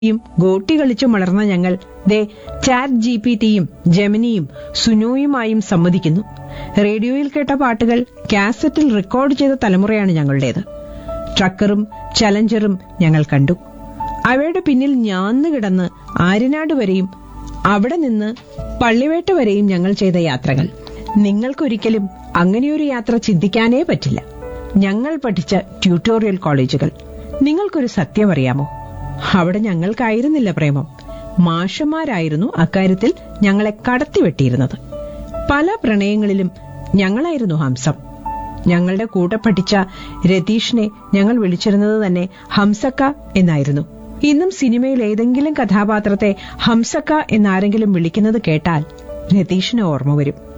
യും ഗോട്ടി കളിച്ചും വളർന്ന ഞങ്ങൾ ദേ ചാറ്റ് ജി പി ടിയും ജെമിനിയും സുനോയുമായും സമ്മതിക്കുന്നു റേഡിയോയിൽ കേട്ട പാട്ടുകൾ കാസറ്റിൽ റെക്കോർഡ് ചെയ്ത തലമുറയാണ് ഞങ്ങളുടേത് ട്രക്കറും ചലഞ്ചറും ഞങ്ങൾ കണ്ടു അവയുടെ പിന്നിൽ ഞാന്നു കിടന്ന് ആര്യനാട് വരെയും അവിടെ നിന്ന് പള്ളിവേട്ട വരെയും ഞങ്ങൾ ചെയ്ത യാത്രകൾ നിങ്ങൾക്കൊരിക്കലും അങ്ങനെയൊരു യാത്ര ചിന്തിക്കാനേ പറ്റില്ല ഞങ്ങൾ പഠിച്ച ട്യൂട്ടോറിയൽ കോളേജുകൾ നിങ്ങൾക്കൊരു സത്യം അറിയാമോ അവിടെ ഞങ്ങൾക്കായിരുന്നില്ല പ്രേമം മാഷന്മാരായിരുന്നു അക്കാര്യത്തിൽ ഞങ്ങളെ കടത്തിവെട്ടിയിരുന്നത് പല പ്രണയങ്ങളിലും ഞങ്ങളായിരുന്നു ഹംസം ഞങ്ങളുടെ കൂടെ പഠിച്ച രതീഷിനെ ഞങ്ങൾ വിളിച്ചിരുന്നത് തന്നെ ഹംസക്ക എന്നായിരുന്നു ഇന്നും സിനിമയിൽ ഏതെങ്കിലും കഥാപാത്രത്തെ ഹംസക്ക എന്നാരെങ്കിലും വിളിക്കുന്നത് കേട്ടാൽ രതീഷിന് ഓർമ്മ വരും